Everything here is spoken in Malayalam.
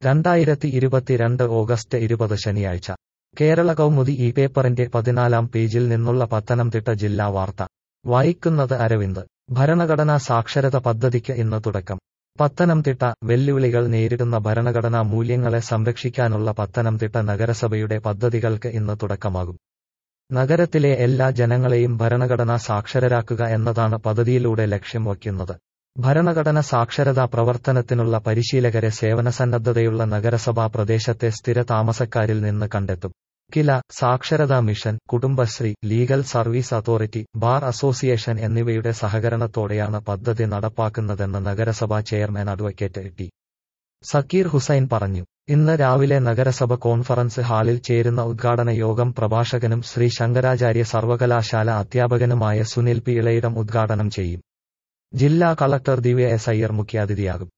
രണ്ടായിരത്തി ഇരുപത്തിരണ്ട് ഓഗസ്റ്റ് ഇരുപത് ശനിയാഴ്ച കേരള കൗമുദി ഈ പേപ്പറിന്റെ പതിനാലാം പേജിൽ നിന്നുള്ള പത്തനംതിട്ട ജില്ലാ വാർത്ത വായിക്കുന്നത് അരവിന്ദ് ഭരണഘടനാ സാക്ഷരത പദ്ധതിക്ക് ഇന്ന് തുടക്കം പത്തനംതിട്ട വെല്ലുവിളികൾ നേരിടുന്ന ഭരണഘടനാ മൂല്യങ്ങളെ സംരക്ഷിക്കാനുള്ള പത്തനംതിട്ട നഗരസഭയുടെ പദ്ധതികൾക്ക് ഇന്ന് തുടക്കമാകും നഗരത്തിലെ എല്ലാ ജനങ്ങളെയും ഭരണഘടനാ സാക്ഷരരാക്കുക എന്നതാണ് പദ്ധതിയിലൂടെ ലക്ഷ്യം വയ്ക്കുന്നത് ഭരണഘടന സാക്ഷരതാ പ്രവർത്തനത്തിനുള്ള പരിശീലകരെ സേവനസന്നദ്ധതയുള്ള നഗരസഭാ പ്രദേശത്തെ സ്ഥിര താമസക്കാരിൽ നിന്ന് കണ്ടെത്തും കില സാക്ഷരതാ mission Kudumbashree legal service authority bar association എന്നിവയുടെ സഹകരണത്തോടെയാണ് പദ്ധതി നടപ്പാക്കുന്നതെന്ന് നഗരസഭാ chairman advocate T Zakir Hussain പറഞ്ഞു ഇന്ന് രാവിലെ നഗരസഭ കോൺഫറൻസ് ഹാളിൽ ചേരുന്ന ഉദ്ഘാടന യോഗം പ്രഭാഷകനും ശ്രീ ശങ്കരാചാര്യ സർവകലാശാല അധ്യാപകനുമായ സുനിൽ പി ഇളയിടം ഉദ്ഘാടനം ചെയ്യും ജില്ലാ കളക്ടർ ദിവ്യ എസ് അയ്യർ മുഖ്യാതിഥിയാകും